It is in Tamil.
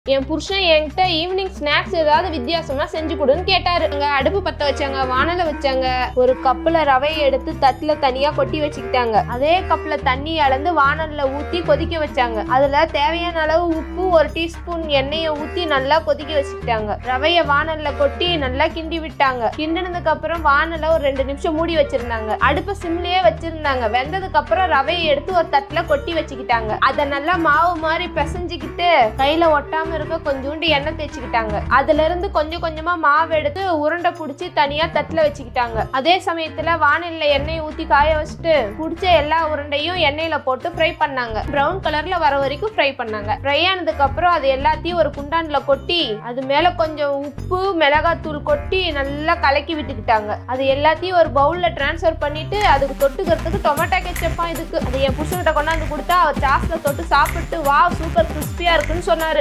என் புருஷன் என்கிட்ட ஈவினிங் ஸ்நாக்ஸ் ஏதாவது வித்தியாசமா செஞ்சு கொடுன்னு கேட்டாரு அங்க அடுப்பு பத்த வச்சாங்க வானல வச்சாங்க ஒரு கப்புல ரவையை எடுத்து தட்டுல தனியா கொட்டி வச்சுக்கிட்டாங்க அதே கப்ல தண்ணி அளந்து வானல்ல ஊத்தி கொதிக்க வச்சாங்க அதுல தேவையான அளவு உப்பு ஒரு டீஸ்பூன் எண்ணெயை ஊத்தி நல்லா கொதிக்க வச்சுக்கிட்டாங்க ரவைய வானல்ல கொட்டி நல்லா கிண்டி விட்டாங்க கிண்டினதுக்கு அப்புறம் வானல ஒரு ரெண்டு நிமிஷம் மூடி வச்சிருந்தாங்க அடுப்பு சிம்லயே வச்சிருந்தாங்க வெந்ததுக்கு அப்புறம் ரவையை எடுத்து ஒரு தட்டுல கொட்டி வச்சுக்கிட்டாங்க அதை நல்லா மாவு மாதிரி பிசைஞ்சுக்கிட்டு கையில ஒட்டாம இருக்க கொஞ்சோண்டு எண்ணெய் தேய்ச்சிக்கிட்டாங்க அதுல இருந்து கொஞ்சம் கொஞ்சமா மாவு எடுத்து உருண்டை புடிச்சு தனியா தட்டுல வச்சுக்கிட்டாங்க அதே சமயத்துல வானிலைல எண்ணெய் ஊத்தி காய வச்சுட்டு புடிச்ச எல்லா உருண்டையும் எண்ணெயில போட்டு ஃப்ரை பண்ணாங்க பிரவுன் கலர்ல வர வரைக்கும் ஃப்ரை பண்ணாங்க ஃப்ரை ஆனதுக்கு அப்புறம் அது எல்லாத்தையும் ஒரு குண்டான்ல கொட்டி அது மேல கொஞ்சம் உப்பு மிளகாத்தூள் கொட்டி நல்லா கலக்கி விட்டுக்கிட்டாங்க அது எல்லாத்தையும் ஒரு பவுல்ல ட்ரான்ஸ்ஃபர் பண்ணிட்டு அதுக்கு தொட்டுக்கிறதுக்கு டொமேட்டோ கெச்சப்பா இதுக்கு அது என் புருஷன்கிட்ட கொண்டாந்து கொடுத்தா அவர் சாஸ்ல தொட்டு சாப்பிட்டு வா சூப்பர் கிறிஸ்பியா இருக்குன்னு சொன்னாரு